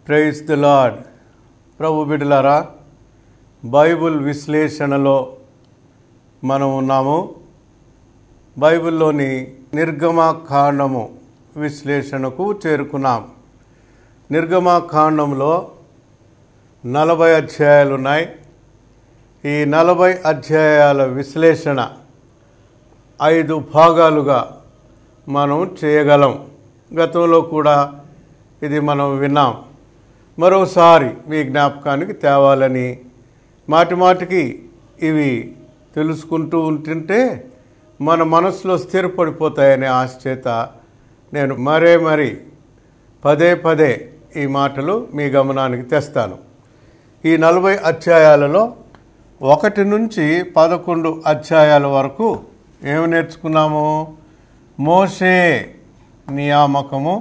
praise the lord ప్రభు బిడ్డలారా Bible విశ్లేషణలో మనం ఉన్నాము బైబిల్లోని నిర్గమకాండము విశ్లేషణకు చేరుకున్నాం నిర్గమకాండంలో నలభై అధ్యాయాలు ఉన్నాయి ఈ నలభై అధ్యాయాల విశ్లేషణ ఐదు భాగాలుగా మనం చేయగలం గతంలో కూడా ఇది మనం విన్నాం మరోసారి మీ జ్ఞాపకానికి తేవాలని మాటి మాటికి ఇవి తెలుసుకుంటూ ఉంటుంటే మన మనసులో స్థిరపడిపోతాయనే ఆశ చేత నేను మరే మరి పదే పదే ఈ మాటలు మీ గమనానికి తెస్తాను ఈ నలభై అధ్యాయాలలో ఒకటి నుంచి పదకొండు అధ్యాయాల వరకు ఏమి నేర్చుకున్నాము మోషే నియామకము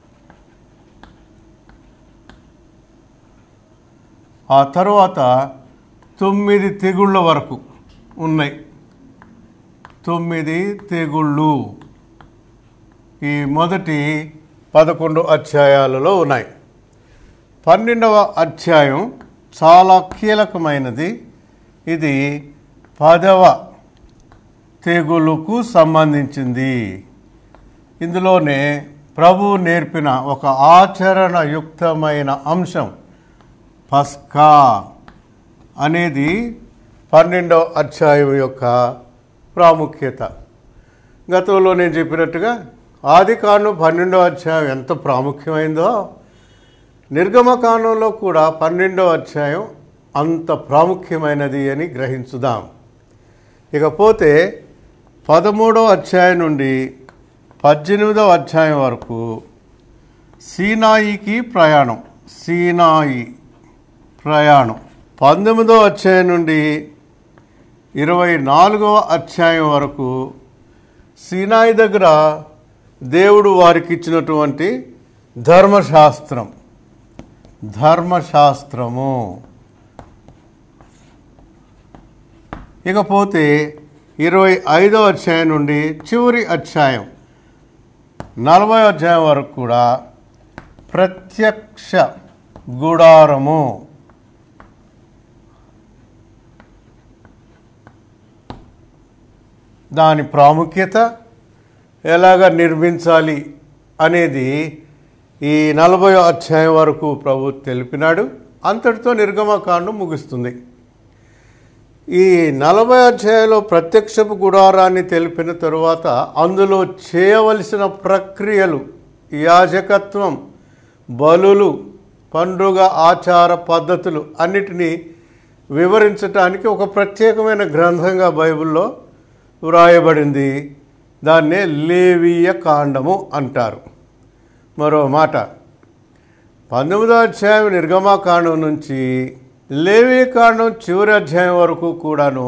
ఆ తరువాత తొమ్మిది తెగుళ్ళ వరకు ఉన్నాయి తొమ్మిది తెగుళ్ళు ఈ మొదటి పదకొండు అధ్యాయాలలో ఉన్నాయి పన్నెండవ అధ్యాయం చాలా కీలకమైనది ఇది పదవ తెగులుకు సంబంధించింది ఇందులోనే ప్రభు నేర్పిన ఒక ఆచరణయుక్తమైన అంశం పస్కా అనేది పన్నెండవ అధ్యాయం యొక్క ప్రాముఖ్యత గతంలో నేను చెప్పినట్టుగా ఆది కాండం పన్నెండవ అధ్యాయం ఎంత ప్రాముఖ్యమైందో నిర్గమకాండంలో కూడా పన్నెండవ అధ్యాయం అంత ప్రాముఖ్యమైనది అని గ్రహించుదాం ఇకపోతే పదమూడవ అధ్యాయం నుండి పద్దెనిమిదవ అధ్యాయం వరకు సీనాయికి ప్రయాణం సీనాయి ప్రయాణం పంతొమ్మిదవ అధ్యాయం నుండి ఇరవై నాలుగవ అధ్యాయం వరకు సీనాయి దగ్గర దేవుడు వారికి ఇచ్చినటువంటి ధర్మశాస్త్రం ధర్మశాస్త్రము ఇకపోతే ఇరవై ఐదవ అధ్యాయం నుండి చివరి అధ్యాయం నలభై అధ్యాయం వరకు కూడా ప్రత్యక్ష గుడారము దాని ప్రాముఖ్యత ఎలాగ నిర్మించాలి అనేది ఈ నలభై అధ్యాయం వరకు ప్రభు తెలిపినాడు అంతటితో నిర్గమకాండం ముగుస్తుంది ఈ నలభై అధ్యాయంలో ప్రత్యక్షపు గుడారాన్ని తెలిపిన తరువాత అందులో చేయవలసిన ప్రక్రియలు యాజకత్వం బలులు పండుగ ఆచార పద్ధతులు అన్నిటినీ వివరించటానికి ఒక ప్రత్యేకమైన గ్రంథంగా బైబిల్లో వ్రాయబడింది దాన్నే లేవీయ కాండము అంటారు మరో మాట పంతొమ్మిదో అధ్యాయం నిర్గమాకాండం నుంచి లేవీ కాండం చివరి అధ్యాయం వరకు కూడాను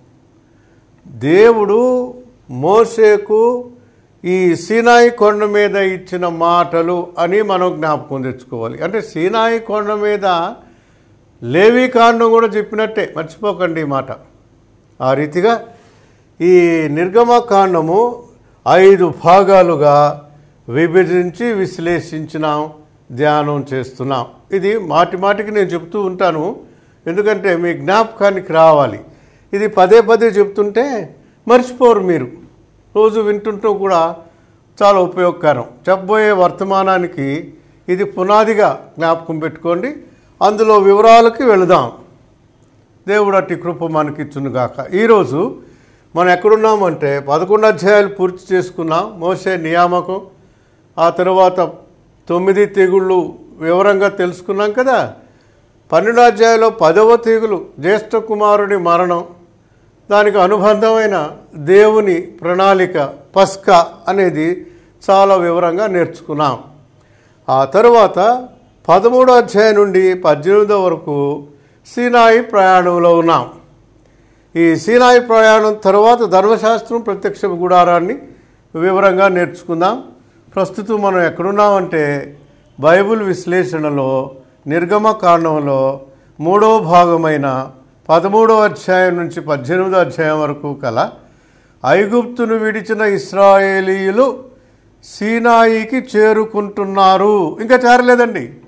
దేవుడు మోసేకు ఈ సీనాయి కొండ మీద ఇచ్చిన మాటలు అని మనం జ్ఞాపకం తెచ్చుకోవాలి అంటే సీనాయి కొండ మీద లేవీ కాండం కూడా చెప్పినట్టే మర్చిపోకండి ఈ మాట ఆ రీతిగా ఈ నిర్గమకాండము ఐదు భాగాలుగా విభజించి విశ్లేషించినాం ధ్యానం చేస్తున్నాం ఇది మాటి మాటికి నేను చెప్తూ ఉంటాను ఎందుకంటే మీ జ్ఞాపకానికి రావాలి ఇది పదే పదే చెప్తుంటే మర్చిపోరు మీరు రోజు వింటుంటూ కూడా చాలా ఉపయోగకరం చెప్పబోయే వర్తమానానికి ఇది పునాదిగా జ్ఞాపకం పెట్టుకోండి అందులో వివరాలకి వెళదాం దేవుడు అట్టి కృప మనకిచ్చునుగాక ఈరోజు మనం ఎక్కడున్నామంటే పదకొండు అధ్యాయాలు పూర్తి చేసుకున్నాం మోసే నియామకం ఆ తర్వాత తొమ్మిది తెగుళ్ళు వివరంగా తెలుసుకున్నాం కదా పన్నెండు అధ్యాయంలో పదవ తెగులు జ్యేష్ఠ కుమారుడి మరణం దానికి అనుబంధమైన దేవుని ప్రణాళిక పస్కా అనేది చాలా వివరంగా నేర్చుకున్నాం ఆ తరువాత పదమూడో అధ్యాయం నుండి పద్దెనిమిదో వరకు సీనాయి ప్రయాణంలో ఉన్నాం ఈ సీనాయి ప్రయాణం తర్వాత ధర్మశాస్త్రం ప్రత్యక్ష గుడారాన్ని వివరంగా నేర్చుకుందాం ప్రస్తుతం మనం ఎక్కడున్నామంటే బైబిల్ విశ్లేషణలో నిర్గమ కాండంలో మూడో భాగమైన పదమూడో అధ్యాయం నుంచి పద్దెనిమిదో అధ్యాయం వరకు కల ఐగుప్తును విడిచిన ఇస్రాయేలీయులు సీనాయికి చేరుకుంటున్నారు ఇంకా చేరలేదండి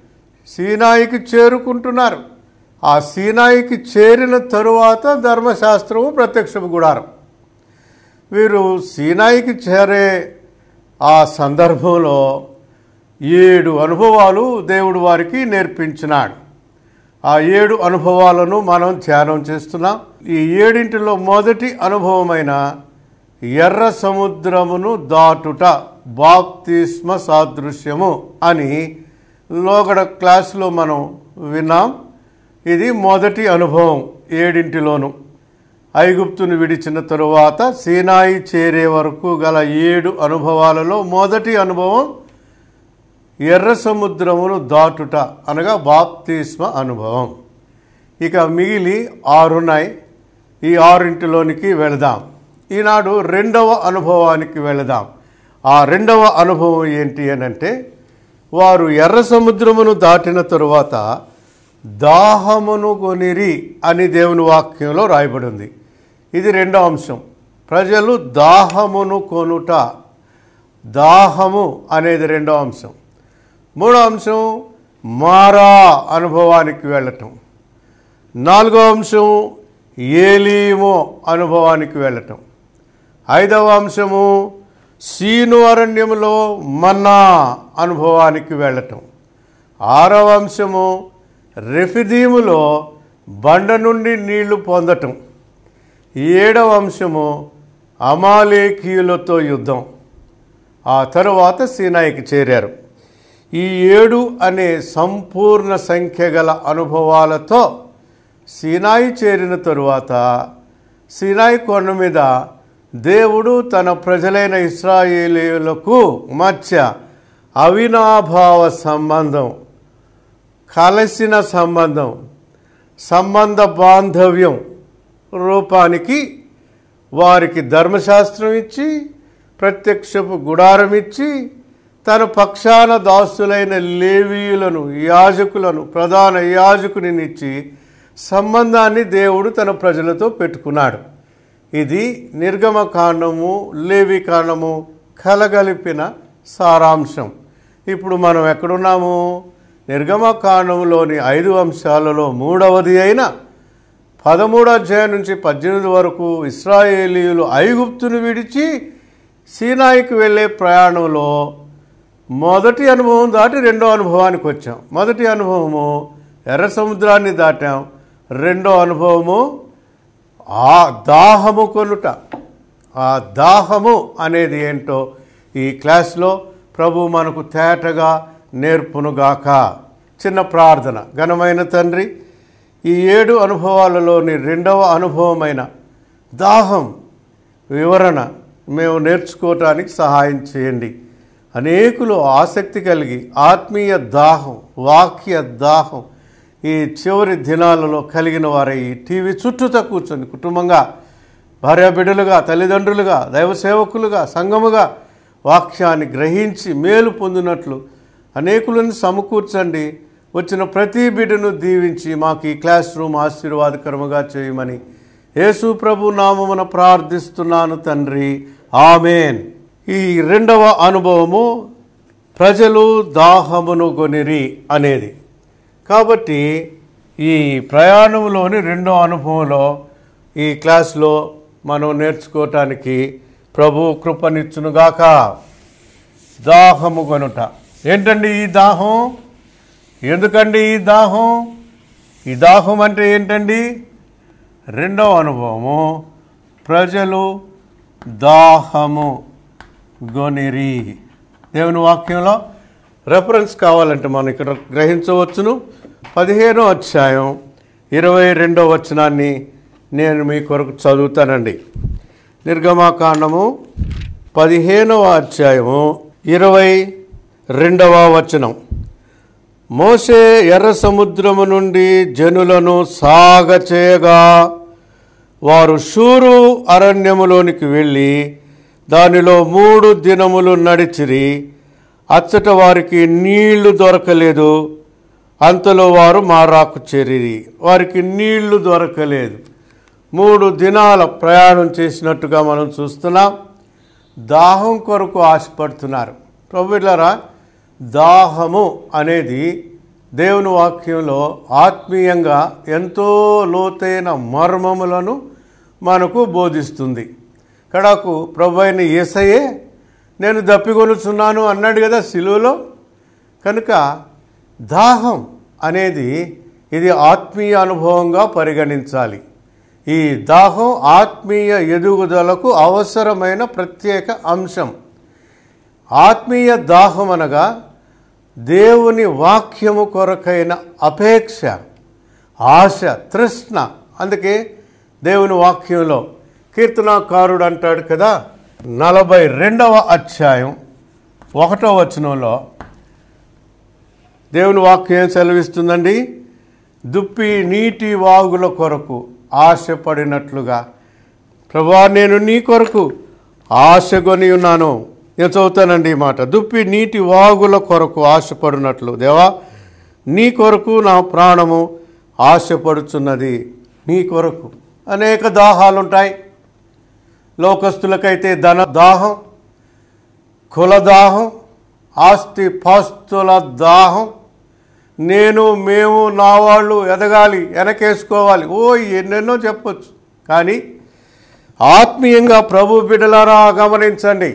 సీనాయికి చేరుకుంటున్నారు ఆ సీనాయికి చేరిన తరువాత ధర్మశాస్త్రము ప్రత్యక్షపు గుడారం వీరు సీనాయికి చేరే ఆ సందర్భంలో ఏడు అనుభవాలు దేవుడు వారికి నేర్పించినాడు ఆ ఏడు అనుభవాలను మనం ధ్యానం చేస్తున్నాం ఈ ఏడింటిలో మొదటి అనుభవమైన ఎర్ర సముద్రమును దాటుట బాప్తిస్మ సాదృశ్యము అని లోగడ క్లాసులో మనం విన్నాం ఇది మొదటి అనుభవం ఏడింటిలోను ఐగుప్తును విడిచిన తరువాత సీనాయి చేరే వరకు గల ఏడు అనుభవాలలో మొదటి అనుభవం ఎర్ర సముద్రమును దాటుట అనగా బాప్తిస్మ అనుభవం ఇక మిగిలి ఆరున్నాయి ఈ ఆరింటిలోనికి వెళదాం ఈనాడు రెండవ అనుభవానికి వెళదాం ఆ రెండవ అనుభవం ఏంటి అని అంటే వారు ఎర్ర సముద్రమును దాటిన తరువాత దాహమును కొనిరి అని దేవుని వాక్యంలో రాయబడింది ఇది రెండో అంశం ప్రజలు దాహమును కొనుట దాహము అనేది రెండో అంశం మూడో అంశం మారా అనుభవానికి వెళ్ళటం నాలుగో అంశం ఏలీమో అనుభవానికి వెళ్ళటం ఐదవ అంశము సీను అరణ్యములో మన్నా అనుభవానికి వెళ్ళటం ఆరవ అంశము రెఫిదీములో బండ నుండి నీళ్లు పొందటం ఏడవ అంశము అమాలేకీయులతో యుద్ధం ఆ తరువాత సీనాయికి చేరారు ఈ ఏడు అనే సంపూర్ణ సంఖ్య గల అనుభవాలతో సీనాయి చేరిన తరువాత సీనాయి కొండ మీద దేవుడు తన ప్రజలైన ఇస్రాయేలీయులకు మధ్య అవినాభావ సంబంధం కలసిన సంబంధం సంబంధ బాంధవ్యం రూపానికి వారికి ధర్మశాస్త్రం ఇచ్చి ప్రత్యక్షపు గుడారం ఇచ్చి తన పక్షాన దాసులైన లేవీయులను యాజకులను ప్రధాన యాజకునినిచ్చి సంబంధాన్ని దేవుడు తన ప్రజలతో పెట్టుకున్నాడు ఇది నిర్గమకాండము లేవికాండము కలగలిపిన సారాంశం ఇప్పుడు మనం ఎక్కడున్నాము నిర్గమకాండంలోని ఐదు అంశాలలో మూడవది అయిన పదమూడో అధ్యాయం నుంచి పద్దెనిమిది వరకు ఇస్రాయేలీయులు ఐగుప్తును విడిచి సీనాయికి వెళ్ళే ప్రయాణంలో మొదటి అనుభవం దాటి రెండో అనుభవానికి వచ్చాం మొదటి అనుభవము ఎర్ర సముద్రాన్ని దాటాం రెండో అనుభవము ఆ దాహము కొనుట ఆ దాహము అనేది ఏంటో ఈ క్లాస్లో ప్రభు మనకు తేటగా నేర్పునుగాక చిన్న ప్రార్థన ఘనమైన తండ్రి ఈ ఏడు అనుభవాలలోని రెండవ అనుభవమైన దాహం వివరణ మేము నేర్చుకోవటానికి సహాయం చేయండి అనేకులు ఆసక్తి కలిగి ఆత్మీయ దాహం వాక్య దాహం ఈ చివరి దినాలలో కలిగిన వారు ఈ టీవీ చుట్టూతో కూర్చొని కుటుంబంగా భార్య బిడ్డలుగా తల్లిదండ్రులుగా దైవ సేవకులుగా సంఘముగా వాక్యాన్ని గ్రహించి మేలు పొందినట్లు అనేకులను సమకూర్చండి వచ్చిన ప్రతి బిడ్డను దీవించి మాకు ఈ క్లాస్ రూమ్ ఆశీర్వాదకరముగా చేయమని యేసు ప్రభు నామమున ప్రార్థిస్తున్నాను తండ్రి ఆమెన్ ఈ రెండవ అనుభవము ప్రజలు దాహమును కొనిరి అనేది కాబట్టి ఈ ప్రయాణంలోని రెండో అనుభవంలో ఈ క్లాస్లో మనం నేర్చుకోవటానికి ప్రభు కృపనిచ్చునుగాక దాహము కొనుట ఏంటండి ఈ దాహం ఎందుకండి ఈ దాహం ఈ దాహం అంటే ఏంటండి రెండవ అనుభవము ప్రజలు దాహము గొనిరి దేవుని వాక్యంలో రెఫరెన్స్ కావాలంటే మనం ఇక్కడ గ్రహించవచ్చును పదిహేనో అధ్యాయం ఇరవై రెండో వచనాన్ని నేను మీ కొరకు చదువుతానండి నిర్గమాకాండము పదిహేనవ అధ్యాయము ఇరవై రెండవ వచనం మోసే ఎర్ర సముద్రము నుండి జనులను సాగచేయగా వారు షూరు అరణ్యములోనికి వెళ్ళి దానిలో మూడు దినములు నడిచిరి అచ్చట వారికి నీళ్లు దొరకలేదు అంతలో వారు మారాకు చేరిరి వారికి నీళ్లు దొరకలేదు మూడు దినాల ప్రయాణం చేసినట్టుగా మనం చూస్తున్నాం దాహం కొరకు ఆశపడుతున్నారు ప్రభులారా దాహము అనేది దేవుని వాక్యంలో ఆత్మీయంగా ఎంతో లోతైన మర్మములను మనకు బోధిస్తుంది కడకు ప్రభు అయిన యేసయ్యే నేను దప్పికొనుచున్నాను అన్నాడు కదా సిలువలో కనుక దాహం అనేది ఇది ఆత్మీయ అనుభవంగా పరిగణించాలి ఈ దాహం ఆత్మీయ ఎదుగుదలకు అవసరమైన ప్రత్యేక అంశం ఆత్మీయ దాహం అనగా దేవుని వాక్యము కొరకైన అపేక్ష ఆశ తృష్ణ అందుకే దేవుని వాక్యంలో కీర్తనాకారుడు అంటాడు కదా నలభై రెండవ అధ్యాయం ఒకటో వచనంలో దేవుని వాక్యం ఏం సెలవిస్తుందండి దుప్పి నీటి వాగుల కొరకు ఆశపడినట్లుగా ప్రభా నేను నీ కొరకు ఆశగొని ఉన్నాను నేను చదువుతానండి ఈ మాట దుప్పి నీటి వాగుల కొరకు ఆశపడినట్లు దేవా నీ కొరకు నా ప్రాణము ఆశపడుచున్నది నీ కొరకు అనేక దాహాలు ఉంటాయి లోకస్తులకైతే ధన దాహం కుల దాహం ఆస్తి పాస్తుల దాహం నేను మేము నా వాళ్ళు ఎదగాలి వెనకేసుకోవాలి ఓ ఎన్నెన్నో చెప్పొచ్చు కానీ ఆత్మీయంగా ప్రభు బిడ్డలారా గమనించండి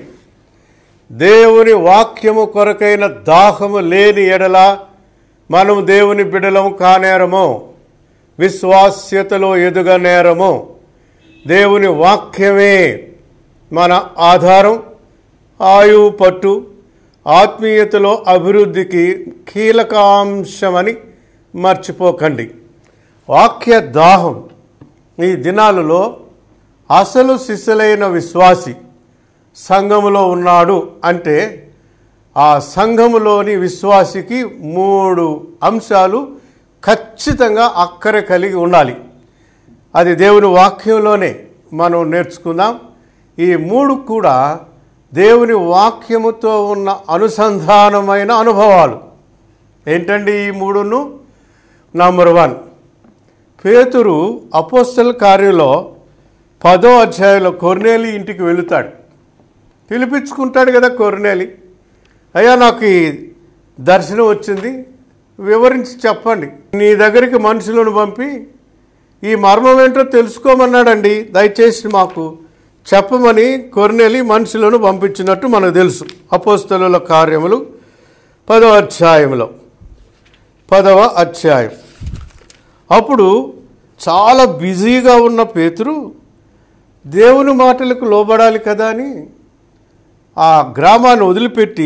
దేవుని వాక్యము కొరకైన దాహము లేని ఎడల మనం దేవుని బిడలము కానేరము విశ్వాస్యతలో ఎదుగనేరము దేవుని వాక్యమే మన ఆధారం ఆయువు పట్టు ఆత్మీయతలో అభివృద్ధికి కీలకాంశమని మర్చిపోకండి వాక్య దాహం ఈ దినాలలో అసలు శిశులైన విశ్వాసి సంఘములో ఉన్నాడు అంటే ఆ సంఘములోని విశ్వాసికి మూడు అంశాలు ఖచ్చితంగా అక్కర కలిగి ఉండాలి అది దేవుని వాక్యంలోనే మనం నేర్చుకుందాం ఈ మూడు కూడా దేవుని వాక్యముతో ఉన్న అనుసంధానమైన అనుభవాలు ఏంటండి ఈ మూడును నంబర్ వన్ పేతురు అపోస్తల కార్యంలో పదో అధ్యాయంలో కొర్నేలి ఇంటికి వెళుతాడు పిలిపించుకుంటాడు కదా కొర్నేలి అయ్యా నాకు ఈ దర్శనం వచ్చింది వివరించి చెప్పండి నీ దగ్గరికి మనుషులను పంపి ఈ మర్మం ఏంటో తెలుసుకోమన్నాడండి దయచేసి మాకు చెప్పమని కొర్నేలి మనుషులను పంపించినట్టు మనకు తెలుసు అపోస్తలుల కార్యములు పదవ అధ్యాయంలో పదవ అధ్యాయం అప్పుడు చాలా బిజీగా ఉన్న పేతురు దేవుని మాటలకు లోబడాలి కదా అని ఆ గ్రామాన్ని వదిలిపెట్టి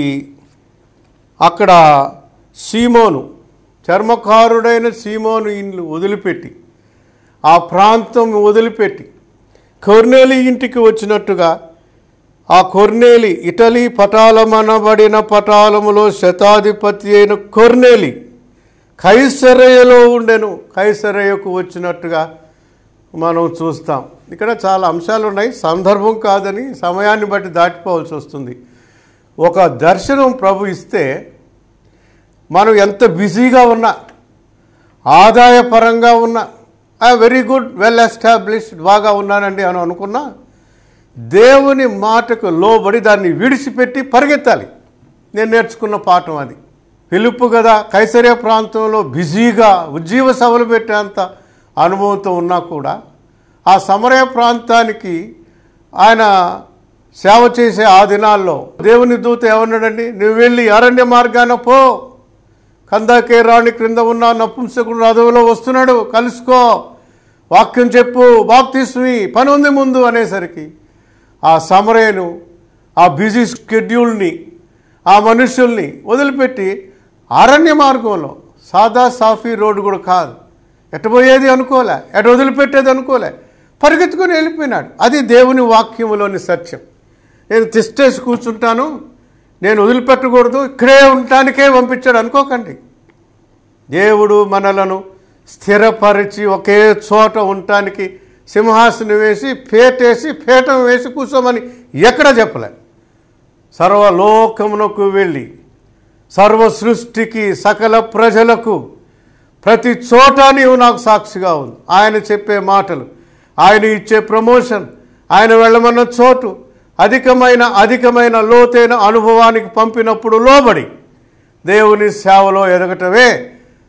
అక్కడ సీమోను చర్మకారుడైన సీమోను ఇండ్లు వదిలిపెట్టి ఆ ప్రాంతం వదిలిపెట్టి కొర్నేలి ఇంటికి వచ్చినట్టుగా ఆ కొర్నేలి ఇటలీ పటాలమనబడిన పటాలములో శతాధిపతి అయిన కొర్నేలి కైసరయ్యలో ఉండెను కైసరయ్యకు వచ్చినట్టుగా మనం చూస్తాం ఇక్కడ చాలా అంశాలు ఉన్నాయి సందర్భం కాదని సమయాన్ని బట్టి దాటిపోవాల్సి వస్తుంది ఒక దర్శనం ప్రభు ఇస్తే మనం ఎంత బిజీగా ఉన్నా ఆదాయపరంగా ఉన్నా వెరీ గుడ్ వెల్ ఎస్టాబ్లిష్డ్ బాగా ఉన్నానండి అని అనుకున్నా దేవుని మాటకు లోబడి దాన్ని విడిచిపెట్టి పరిగెత్తాలి నేను నేర్చుకున్న పాఠం అది పిలుపు కదా కైసర్య ప్రాంతంలో బిజీగా ఉజ్జీవ సభలు పెట్టేంత అనుభవంతో ఉన్నా కూడా ఆ సమరయ ప్రాంతానికి ఆయన సేవ చేసే ఆ దినాల్లో దేవుని దూత ఏమన్నాడండి నువ్వు వెళ్ళి అరణ్య మార్గాన పో కందాకే రాణి క్రింద ఉన్న నపుంసకుడు రథంలో వస్తున్నాడు కలుసుకో వాక్యం చెప్పు బాప్తిస్మి పని ఉంది ముందు అనేసరికి ఆ సమరయను ఆ బిజీ స్కెడ్యూల్ని ఆ మనుషుల్ని వదిలిపెట్టి అరణ్య మార్గంలో సాదా సాఫీ రోడ్డు కూడా కాదు ఎట్టబోయేది అనుకోలే ఎట వదిలిపెట్టేది అనుకోలే పరిగెత్తుకొని వెళ్ళిపోయినాడు అది దేవుని వాక్యములోని సత్యం నేను తిష్టేసి కూర్చుంటాను నేను వదిలిపెట్టకూడదు ఇక్కడే ఉండటానికే పంపించాడు అనుకోకండి దేవుడు మనలను స్థిరపరిచి ఒకే చోట ఉండటానికి సింహాసనం వేసి పేటేసి పీఠం వేసి కూర్చోమని ఎక్కడ చెప్పలే సర్వలోకమునకు వెళ్ళి సర్వ సృష్టికి సకల ప్రజలకు ప్రతి చోట నీవు నాకు సాక్షిగా ఉంది ఆయన చెప్పే మాటలు ఆయన ఇచ్చే ప్రమోషన్ ఆయన వెళ్ళమన్న చోటు అధికమైన అధికమైన లోతైన అనుభవానికి పంపినప్పుడు లోబడి దేవుని సేవలో ఎదగటమే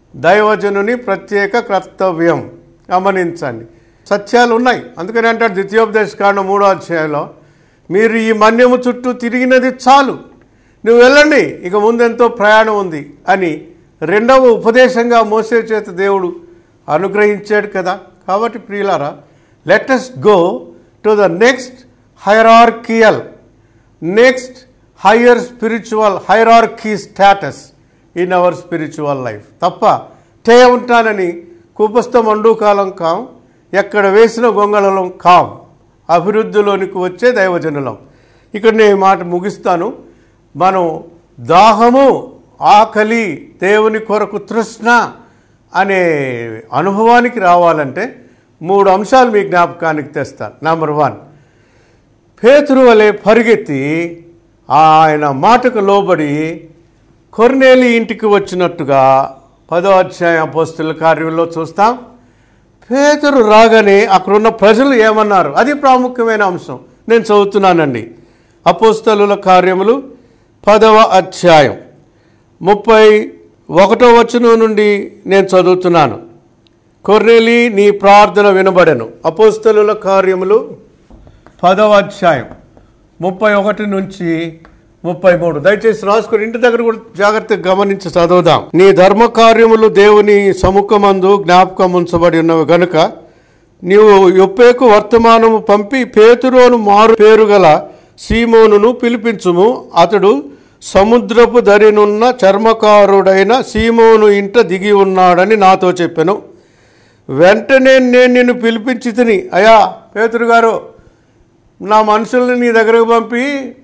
దైవజనుని ప్రత్యేక కర్తవ్యం గమనించండి సత్యాలు ఉన్నాయి అందుకని అంటాడు ద్వితీయోపదేశ కాండం మూడో అధ్యాయంలో మీరు ఈ మన్యము చుట్టూ తిరిగినది చాలు నువ్వు వెళ్ళండి ఇక ముందెంతో ప్రయాణం ఉంది అని రెండవ ఉపదేశంగా మోసే చేత దేవుడు అనుగ్రహించాడు కదా కాబట్టి ప్రియులారా let us go to the next hierarchical next higher spiritual hierarchy status in our spiritual life తప్ప టే ఉంటానని కుపస్థ మండూకాలం కాం ఎక్కడ వేసిన గొంగళలం కాం అభివృద్ధిలోనికి వచ్చే దైవజనులం ఇక్కడ నేను ఈ మాట ముగిస్తాను మనం దాహము ఆకలి దేవుని కొరకు తృష్ణ అనే అనుభవానికి రావాలంటే మూడు అంశాలు మీ జ్ఞాపకానికి తెస్తాను నెంబర్ వన్ పేతురు వలె పరిగెత్తి ఆయన మాటకు లోబడి కొర్నేలి ఇంటికి వచ్చినట్టుగా పదో అధ్యాయ అపోస్తుల కార్యంలో చూస్తాం పేతురు రాగానే అక్కడున్న ప్రజలు ఏమన్నారు అది ప్రాముఖ్యమైన అంశం నేను చదువుతున్నానండి అపోస్తలుల కార్యములు పదవ అధ్యాయం ముప్పై ఒకటో వచనం నుండి నేను చదువుతున్నాను కొర్నేలి నీ ప్రార్థన వినబడెను అపోస్తలుల కార్యములు పదవ అధ్యాయం ముప్పై ఒకటి నుంచి ముప్పై మూడు దయచేసి రాసుకొని ఇంటి దగ్గర కూడా జాగ్రత్తగా గమనించి చదువుదాం నీ ధర్మ కార్యములు దేవుని సముఖమందు జ్ఞాపకం ఉంచబడి ఉన్నవి గనుక నీవు యొప్పేకు వర్తమానము పంపి పేతురోను మారు పేరు గల సీమోనును పిలిపించుము అతడు సముద్రపు దరినున్న చర్మకారుడైన సీమోను ఇంట దిగి ఉన్నాడని నాతో చెప్పాను వెంటనే నేను నిన్ను పిలిపించి తిని అయా పేతురు గారు నా మనుషుల్ని నీ దగ్గరకు పంపి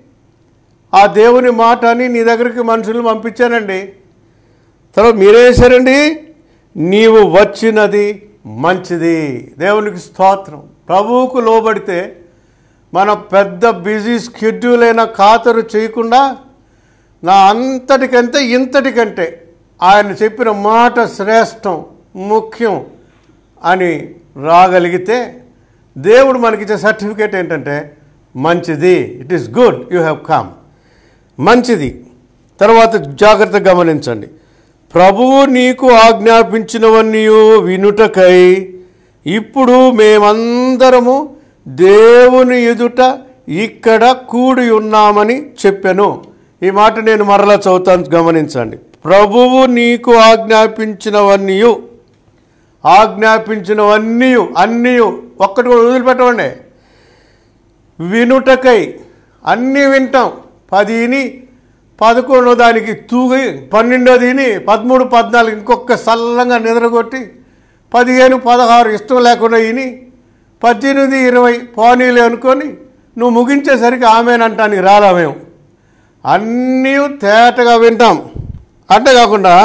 ఆ దేవుని మాట అని నీ దగ్గరికి మనుషుల్ని పంపించానండి తర్వాత మీరే చేశారండి నీవు వచ్చినది మంచిది దేవునికి స్తోత్రం ప్రభువుకు లోబడితే మన పెద్ద బిజీ షెడ్యూల్ అయిన ఖాతరు చేయకుండా నా అంతటికంటే ఇంతటికంటే ఆయన చెప్పిన మాట శ్రేష్టం ముఖ్యం అని రాగలిగితే దేవుడు మనకిచ్చే సర్టిఫికేట్ ఏంటంటే మంచిది it is good you have come మంచిది తర్వాత జాగ్రత్త గమనించండి ప్రభువు నీకు ఆజ్ఞాపించినవన్నీ వినుటకై ఇప్పుడు మేమందరము దేవుని ఎదుట ఇక్కడ కూడి ఉన్నామని చెప్పాను ఈ మాట నేను మరలా చదువుతాను గమనించండి ప్రభువు నీకు ఆజ్ఞాపించినవన్నీ ఆజ్ఞాపించినవన్నీ అన్నీ ఒక్కటి కూడా వదిలిపెట్టవండి వినుటకై అన్నీ వింటాం పదిని పదకొండో దానికి తూగి పన్నెండోదిని పదమూడు పద్నాలుగు ఇంకొక సల్లంగా నిద్రగొట్టి పదిహేను పదహారు ఇష్టం లేకుండా విని పద్దెనిమిది ఇరవై పోనీలు అనుకొని నువ్వు ముగించేసరికి ఆమెనంటానికి రాలా మేము అన్నీ తేటగా వింటాం అంటే కాకుండా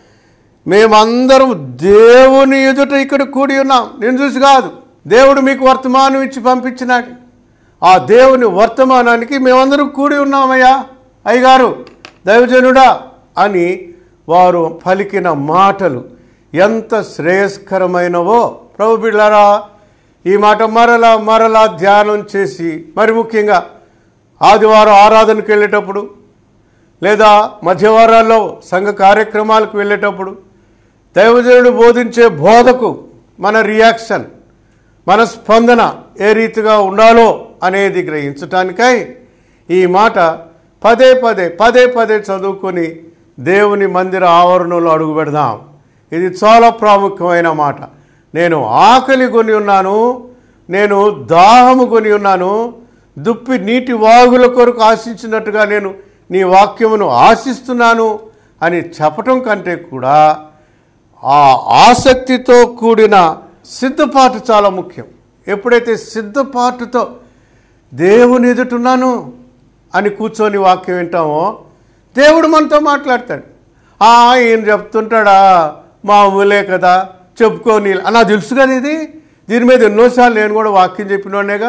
మేమందరం దేవుని ఎదుట ఇక్కడ కూడి ఉన్నాం నేను చూసి కాదు దేవుడు మీకు వర్తమానం ఇచ్చి పంపించినాడు ఆ దేవుని వర్తమానానికి మేమందరం కూడి ఉన్నామయ్యా అయ్యగారు దైవజనుడా అని వారు పలికిన మాటలు ఎంత శ్రేయస్కరమైనవో ప్రభు బిళ్ళారా ఈ మాట మరలా మరలా ధ్యానం చేసి మరి ముఖ్యంగా ఆదివారం ఆరాధనకు వెళ్ళేటప్పుడు లేదా మధ్యవారాల్లో సంఘ కార్యక్రమాలకు వెళ్ళేటప్పుడు దైవజనుడు బోధించే బోధకు మన రియాక్షన్ మన స్పందన ఏ రీతిగా ఉండాలో అనేది గ్రహించటానికై ఈ మాట పదే పదే పదే పదే చదువుకొని దేవుని మందిర ఆవరణలో అడుగు పెడదాం ఇది చాలా ప్రాముఖ్యమైన మాట నేను ఆకలి కొని ఉన్నాను నేను దాహము కొని ఉన్నాను దుప్పి నీటి వాగుల కొరకు ఆశించినట్టుగా నేను నీ వాక్యమును ఆశిస్తున్నాను అని చెప్పటం కంటే కూడా ఆ ఆసక్తితో కూడిన సిద్ధపాటు చాలా ముఖ్యం ఎప్పుడైతే సిద్ధపాటుతో దేవుని ఎదుటున్నాను అని కూర్చొని వాక్యం వింటామో దేవుడు మనతో మాట్లాడతాడు ఆ ఈయన చెప్తుంటాడా మామూలే కదా చెప్పుకోని అలా తెలుసు కదా ఇది దీని మీద ఎన్నోసార్లు నేను కూడా వాక్యం చెప్పినోడేగా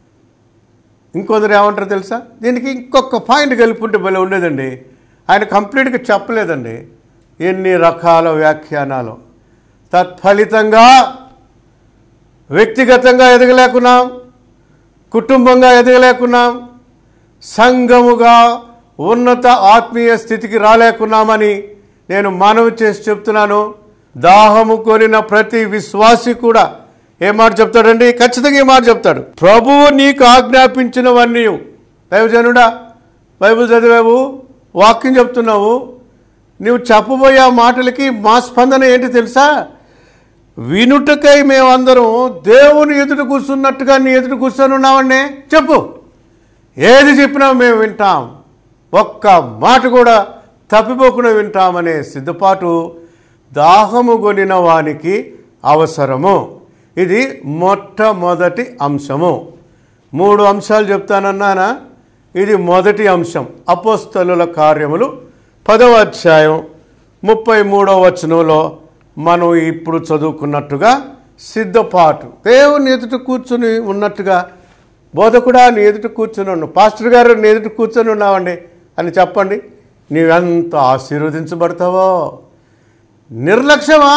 ఇంకొందరు ఏమంటారు తెలుసా దీనికి ఇంకొక పాయింట్ కలిపుంటే భలే ఉండేదండి ఆయన కంప్లీట్గా చెప్పలేదండి ఎన్ని రకాల వ్యాఖ్యానాలు తత్ఫలితంగా వ్యక్తిగతంగా ఎదగలేకున్నాం కుటుంబంగా ఎదగలేకున్నాం సంఘముగా ఉన్నత ఆత్మీయ స్థితికి రాలేకున్నామని నేను మనవి చేసి చెప్తున్నాను దాహము కొనిన ప్రతి విశ్వాసి కూడా ఏ మాట చెప్తాడండి ఖచ్చితంగా ఈ మాట చెప్తాడు ప్రభువు నీకు ఆజ్ఞాపించినవన్నీ దైవజనుడా బైబిల్ చదివావు వాక్యం చెప్తున్నావు నువ్వు చెప్పబోయే ఆ మాటలకి మా స్పందన ఏంటి తెలుసా వినుటకై మేమందరం దేవుని ఎదుట కూర్చున్నట్టుగా నీ ఎదుట కూర్చొని ఉన్నామండి చెప్పు ఏది చెప్పినా మేము వింటాం ఒక్క మాట కూడా తప్పిపోకుండా వింటామనే సిద్ధపాటు దాహము కొనిన వానికి అవసరము ఇది మొట్టమొదటి అంశము మూడు అంశాలు చెప్తానన్నానా ఇది మొదటి అంశం అపోస్తలుల కార్యములు పదవ అధ్యాయం ముప్పై మూడవ వచనంలో మనం ఇప్పుడు చదువుకున్నట్టుగా సిద్ధపాటు దేవుని ఎదుట కూర్చుని ఉన్నట్టుగా బోధకుడా నీ ఎదుట కూర్చుని ఉన్నావు పాస్టర్ గారు నీ ఎదుట కూర్చొని ఉన్నావండి అని చెప్పండి నీవెంత ఆశీర్వదించబడతావో నిర్లక్ష్యమా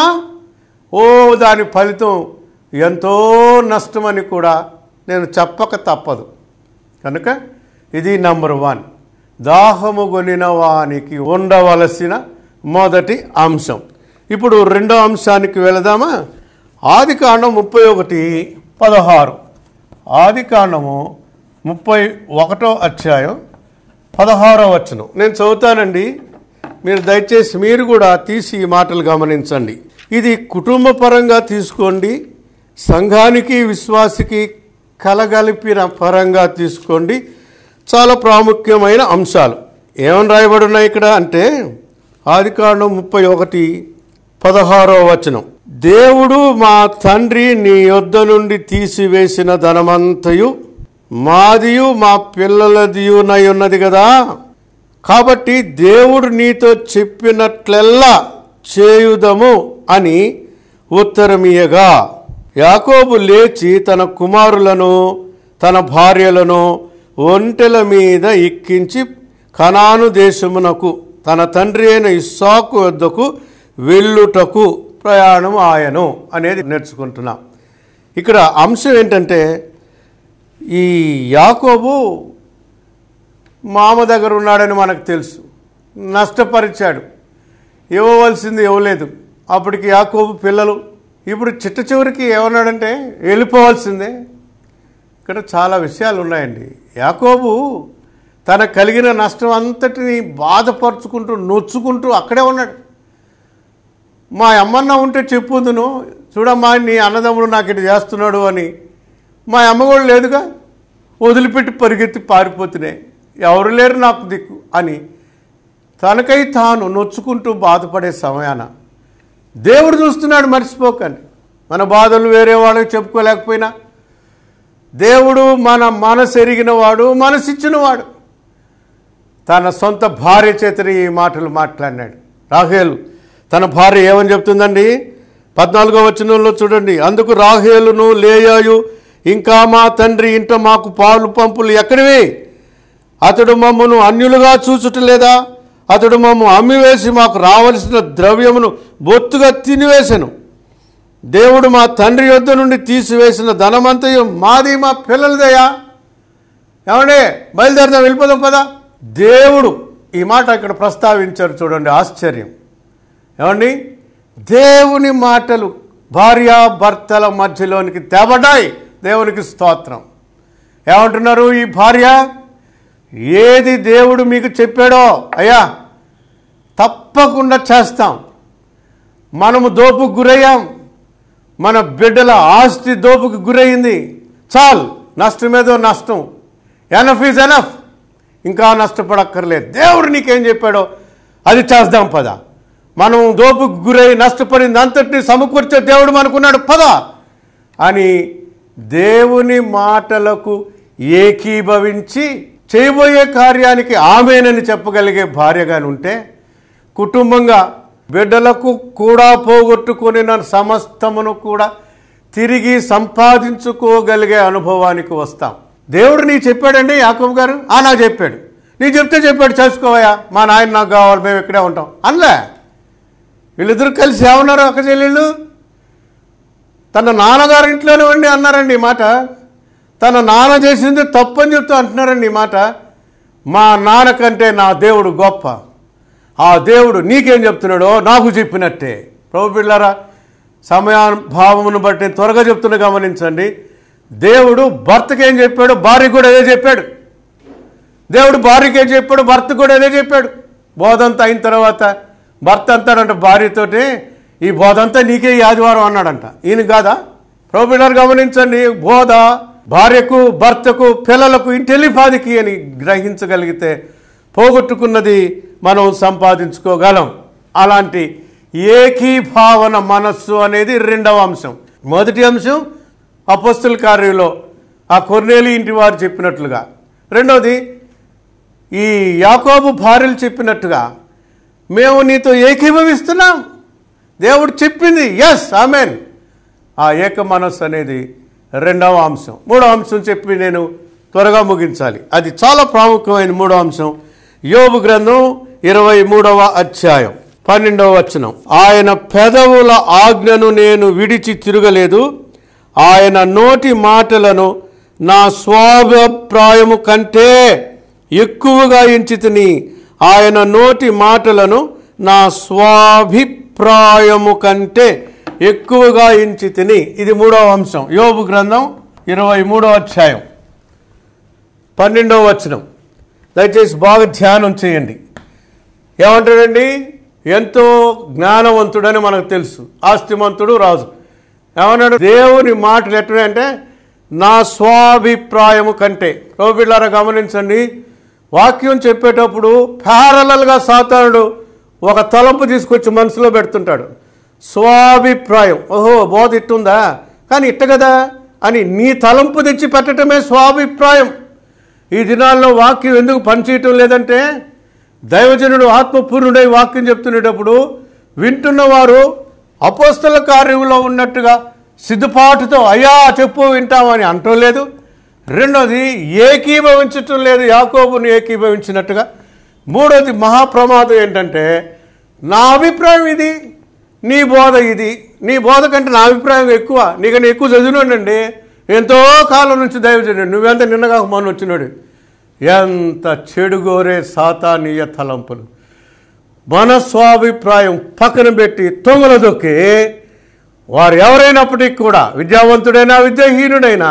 ఓ దాని ఫలితం ఎంతో నష్టమని కూడా నేను చెప్పక తప్పదు కనుక ఇది నంబర్ వన్ దాహము కొనిన వానికి ఉండవలసిన మొదటి అంశం ఇప్పుడు రెండో అంశానికి వెళదామా ఆది కాండం ముప్పై ఒకటి పదహారు ఆది కాండము ముప్పై ఒకటో అధ్యాయం పదహారో వచనం నేను చదువుతానండి మీరు దయచేసి మీరు కూడా తీసి ఈ మాటలు గమనించండి ఇది కుటుంబ పరంగా తీసుకోండి సంఘానికి విశ్వాసికి కలగలిపిన పరంగా తీసుకోండి చాలా ప్రాముఖ్యమైన అంశాలు ఏమని రాయబడి ఉన్నాయి ఇక్కడ అంటే ఆదికాండం ముప్పై ఒకటి పదహారో వచనం దేవుడు మా తండ్రి నీ యొద్ద నుండి తీసివేసిన ధనమంతయు మాదియు మా పిల్లలదియునై ఉన్నది కదా కాబట్టి దేవుడు నీతో చెప్పినట్లెల్లా చేయుదము అని ఉత్తరమియగా యాకోబు లేచి తన కుమారులను తన భార్యలను ఒంటెల మీద ఎక్కించి కనాను దేశమునకు తన తండ్రి అయిన ఇస్సాకు వద్దకు వెళ్ళుటకు ప్రయాణం ఆయను అనేది నేర్చుకుంటున్నాం ఇక్కడ అంశం ఏంటంటే ఈ యాకోబు మామ దగ్గర ఉన్నాడని మనకు తెలుసు నష్టపరిచాడు ఇవ్వవలసింది ఇవ్వలేదు అప్పటికి యాకోబు పిల్లలు ఇప్పుడు చిట్ట చివరికి ఏమన్నాడంటే వెళ్ళిపోవాల్సిందే ఇక్కడ చాలా విషయాలు ఉన్నాయండి యాకోబు తన కలిగిన నష్టం అంతటిని బాధపరుచుకుంటూ నొచ్చుకుంటూ అక్కడే ఉన్నాడు మా అమ్మన్న ఉంటే చెప్పుదును చూడమ్మా నీ అన్నదమ్ముడు నాకు ఇటు చేస్తున్నాడు అని మా అమ్మ కూడా లేదుగా వదిలిపెట్టి పరిగెత్తి పారిపోతున్నాయి ఎవరు లేరు నాకు దిక్కు అని తనకై తాను నొచ్చుకుంటూ బాధపడే సమయాన దేవుడు చూస్తున్నాడు మర్చిపోకండి మన బాధలు వేరే వాళ్ళకి చెప్పుకోలేకపోయినా దేవుడు మన మనసు ఎరిగిన వాడు మనసిచ్చిన వాడు తన సొంత భార్య చేతని ఈ మాటలు మాట్లాడినాడు రాహేలు తన భార్య ఏమని చెప్తుందండి పద్నాలుగో వచనంలో చూడండి అందుకు రాహేలును లేయాయు ఇంకా మా తండ్రి ఇంట మాకు పాలు పంపులు ఎక్కడివి అతడు మమ్మను అన్యులుగా చూచుటలేదా అతడు మమ్ము అమ్మివేసి మాకు రావలసిన ద్రవ్యమును బొత్తుగా తినివేశాను దేవుడు మా తండ్రి యొద్ద నుండి తీసివేసిన ధనమంతయు మాది మా పిల్లలదయ్యా ఏమండి బయలుదేరదాం వెళ్ళిపోదాం పదా దేవుడు ఈ మాట ఇక్కడ ప్రస్తావించారు చూడండి ఆశ్చర్యం ఏమండి దేవుని మాటలు భార్య భర్తల మధ్యలోనికి తేబడ్డాయి దేవునికి స్తోత్రం ఏమంటున్నారు ఈ భార్య ఏది దేవుడు మీకు చెప్పాడో అయ్యా తప్పకుండా చేస్తాం మనము దోపుకు గురయ్యాం మన బిడ్డల ఆస్తి దోపుకు గురయ్యింది చాలు నష్టం ఏదో నష్టం ఎనఫ్ ఈజ్ ఎనఫ్ ఇంకా నష్టపడక్కర్లేదు దేవుడు నీకేం చెప్పాడో అది చేద్దాం పద మనం దోపుకు గురై నష్టపడింది అంతటిని సమకూర్చే దేవుడు మనకున్నాడు పద అని దేవుని మాటలకు ఏకీభవించి చేయబోయే కార్యానికి ఆమెనని చెప్పగలిగే భార్యగాని ఉంటే కుటుంబంగా బిడ్డలకు కూడా పోగొట్టుకుని సమస్తమును కూడా తిరిగి సంపాదించుకోగలిగే అనుభవానికి వస్తాం దేవుడు నీ చెప్పాడండి యాకబ్ గారు ఆ నాకు చెప్పాడు నీ చెప్తే చెప్పాడు చేసుకోవయ్యా మా నాయన నాకు కావాలి మేము ఇక్కడే ఉంటాం అనలే వీళ్ళిద్దరు కలిసి ఏమన్నారు అక్క చెల్లెళ్ళు తన నాన్నగారి ఇంట్లోనే ఉండి అన్నారండి ఈ మాట తన నాన్న చేసింది తప్పని చెప్తూ అంటున్నారండి ఈ మాట మా నాన్న కంటే నా దేవుడు గొప్ప ఆ దేవుడు నీకేం చెప్తున్నాడో నాకు చెప్పినట్టే ప్రభు బిళ్ళారా సమయాభావమును బట్టి నేను త్వరగా చెప్తున్నా గమనించండి దేవుడు భర్తకి ఏం చెప్పాడు భార్యకు కూడా అదే చెప్పాడు దేవుడు భార్యకి ఏం చెప్పాడు భర్త కూడా అదే చెప్పాడు బోధంతా అయిన తర్వాత భర్త అంటాడంట భార్యతోటి ఈ బోధంతా నీకే ఈ ఆదివారం అన్నాడంట ఈయన కాదా ప్రభుత్వాలు గమనించండి బోధ భార్యకు భర్తకు పిల్లలకు ఇంటెలిపాదికి అని గ్రహించగలిగితే పోగొట్టుకున్నది మనం సంపాదించుకోగలం అలాంటి ఏకీభావన మనస్సు అనేది రెండవ అంశం మొదటి అంశం అపస్తుల కార్యంలో ఆ కొర్నేలి ఇంటి వారు చెప్పినట్లుగా రెండవది ఈ యాకోబు భార్యలు చెప్పినట్టుగా మేము నీతో ఏకీభవిస్తున్నాం దేవుడు చెప్పింది ఎస్ ఆమెన్ ఆ ఏక మనస్సు అనేది రెండవ అంశం మూడవ అంశం చెప్పి నేను త్వరగా ముగించాలి అది చాలా ప్రాముఖ్యమైన మూడవ అంశం యోబు గ్రంథం ఇరవై మూడవ అధ్యాయం పన్నెండవ వచనం ఆయన పెదవుల ఆజ్ఞను నేను విడిచి తిరగలేదు ఆయన నోటి మాటలను నా స్వాభిప్రాయము కంటే ఎక్కువగా ఎంచితిని ఆయన నోటి మాటలను నా స్వాభిప్రాయము కంటే ఎక్కువగా ఎంచి తిని ఇది మూడవ అంశం యోబు గ్రంథం ఇరవై మూడవ అధ్యాయం పన్నెండవ వచనం దయచేసి బాగా ధ్యానం చేయండి ఏమంటాడండి ఎంతో జ్ఞానవంతుడని మనకు తెలుసు ఆస్తిమంతుడు రాజు ఏమన్నాడు దేవుని మాటలు ఎట్లంటే నా స్వాభిప్రాయము కంటే రోబిళ్ళారా గమనించండి వాక్యం చెప్పేటప్పుడు ప్యారలల్గా సాతానుడు ఒక తలంపు తీసుకొచ్చి మనసులో పెడుతుంటాడు స్వాభిప్రాయం ఓహో బోధ ఇట్టుందా కానీ ఇట్ట కదా అని నీ తలంపు తెచ్చి పెట్టడమే స్వాభిప్రాయం ఈ దినాల్లో వాక్యం ఎందుకు పనిచేయటం లేదంటే దైవజనుడు ఆత్మపూర్ణుడై వాక్యం చెప్తునేటప్పుడు వింటున్నవారు అపోస్తల కార్యంలో ఉన్నట్టుగా సిద్ధపాటుతో అయ్యా చెప్పు వింటామని అంటం లేదు రెండోది ఏకీభవించటం లేదు యాకోబుని ఏకీభవించినట్టుగా మూడోది మహాప్రమాదం ఏంటంటే నా అభిప్రాయం ఇది నీ బోధ ఇది నీ బోధ కంటే నా అభిప్రాయం ఎక్కువ నీకన్నా ఎక్కువ చదివినండి ఎంతో కాలం నుంచి దైవజనుడు నువ్వెంత నిన్నగా మొన్న వచ్చినాడు ఎంత చెడుగోరే సాతానీయ తలంపులు మన స్వాభిప్రాయం పక్కన పెట్టి తొంగల దొక్కి వారు ఎవరైనప్పటికీ కూడా విద్యావంతుడైనా విద్యాహీనుడైనా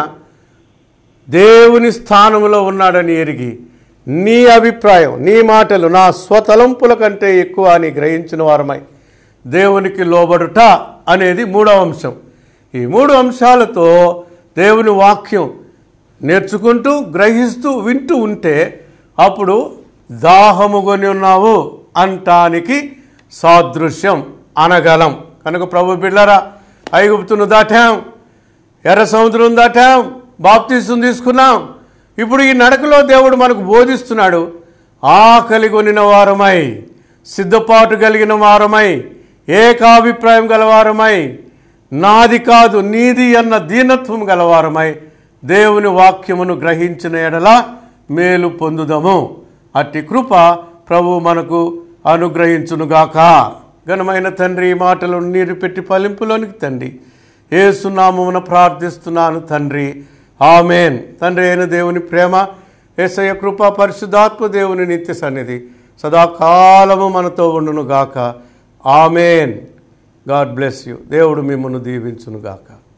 దేవుని స్థానంలో ఉన్నాడని ఎరిగి నీ అభిప్రాయం నీ మాటలు నా స్వతలంపుల కంటే ఎక్కువ అని గ్రహించిన వారమై దేవునికి లోబడుట అనేది మూడవ అంశం ఈ మూడు అంశాలతో దేవుని వాక్యం నేర్చుకుంటూ గ్రహిస్తూ వింటూ ఉంటే అప్పుడు దాహము కొని ఉన్నావు అంటానికి సాదృశ్యం అనగలం కనుక ప్రభు బిళ్ళరా ఐగుప్తును దాటాం ఎర్ర సముద్రం దాటాం బాప్తీసం తీసుకున్నాం ఇప్పుడు ఈ నడకలో దేవుడు మనకు బోధిస్తున్నాడు ఆకలి కొనిన వారమై సిద్ధపాటు కలిగిన వారమై ఏకాభిప్రాయం గలవారమై నాది కాదు నీది అన్న దీనత్వం గలవారమై దేవుని వాక్యమును గ్రహించిన ఎడల మేలు పొందుదము అట్టి కృప ప్రభు మనకు అనుగ్రహించునుగాక ఘనమైన తండ్రి ఈ మాటలను నీరు పెట్టి ఫలింపులోనికి తండ్రి ఏసునామమున ప్రార్థిస్తున్నాను తండ్రి ఆమెన్ తండ్రి అయిన దేవుని ప్రేమ ఏసయ్య కృప పరిశుద్ధాత్మ దేవుని నిత్య సన్నిధి సదాకాలము మనతో ఉండును గాక ఆమెన్ గాడ్ బ్లెస్ యూ దేవుడు మిమ్మల్ని దీవించును గాక